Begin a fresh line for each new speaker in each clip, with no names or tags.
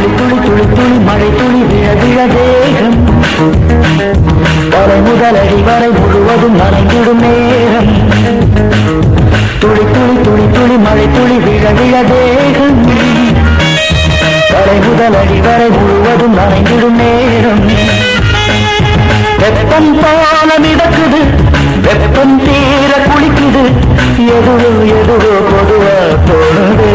துளி துளி துளி துளி மழை துளி விழ விழ தேகம் தலை முதல் அடி வரை முழுவதும் நனைந்திடும் நேரம் துளி துளி துளி துளி மழை துளி விழ விழ தேகம் தலை முதல் அடி வரை முழுவதும் நனைந்திடும் நேரம் வெப்பம் போல மிதக்குது வெப்பம் தீர குளிக்குது எதுவோ எதுவோ பொதுவா தோணுது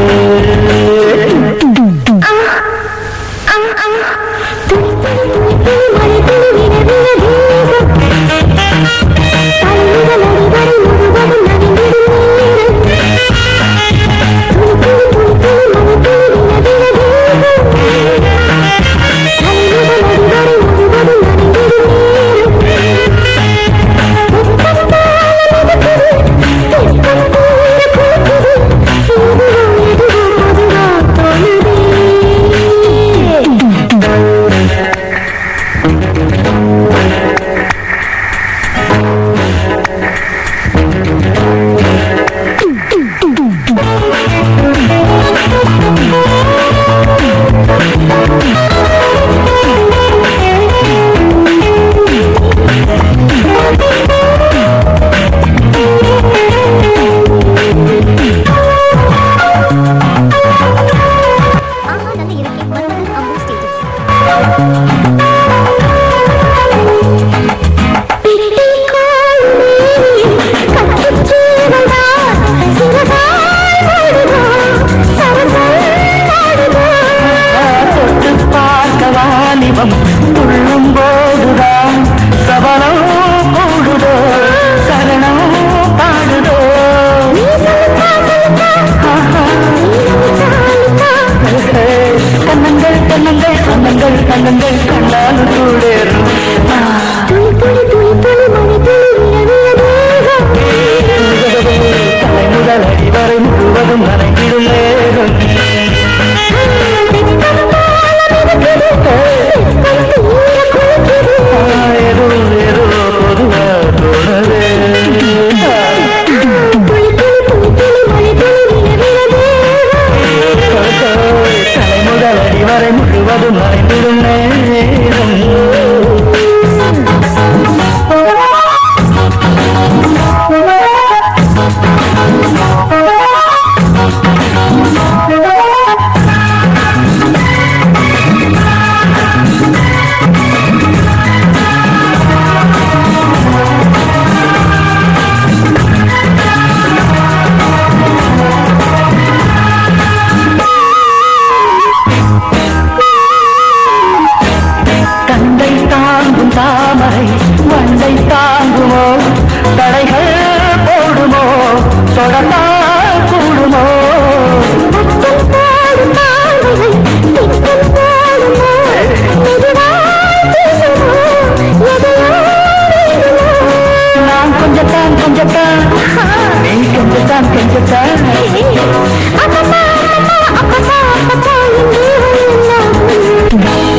ஆமா நல்ல இருக்கேன் வந்தது அவங்க ஸ்டேட்டஸ்
தொட்டு பார்க்க வாலிபம் துள்ளும் போதுதான் சபலம் கூடுதோ சரணம் பாடுதோ கண்ணங்கள் கண்ணங்கள் கண்ணங்கள் கண்ணங்கள் கண்ணால் சூடேறும் தலை முதல் அடி வரை முழுவதும் நனைந்திடும் நேரம் ஏதோ ஏதோ பொதுவா தோணுது தலை முதல் அடி வரை முழுவதும் நனைந்திடும் நேரம் தந்தை தாங்கும் தாமரை வண்டை தாங்குமோ தடைகள் போடுமோ தொடர்ந்தால் கூடுமோ நான் கொஞ்சத்தான் கொஞ்சத்தான் நீ கொஞ்சத்தான் கொஞ்சத்தான்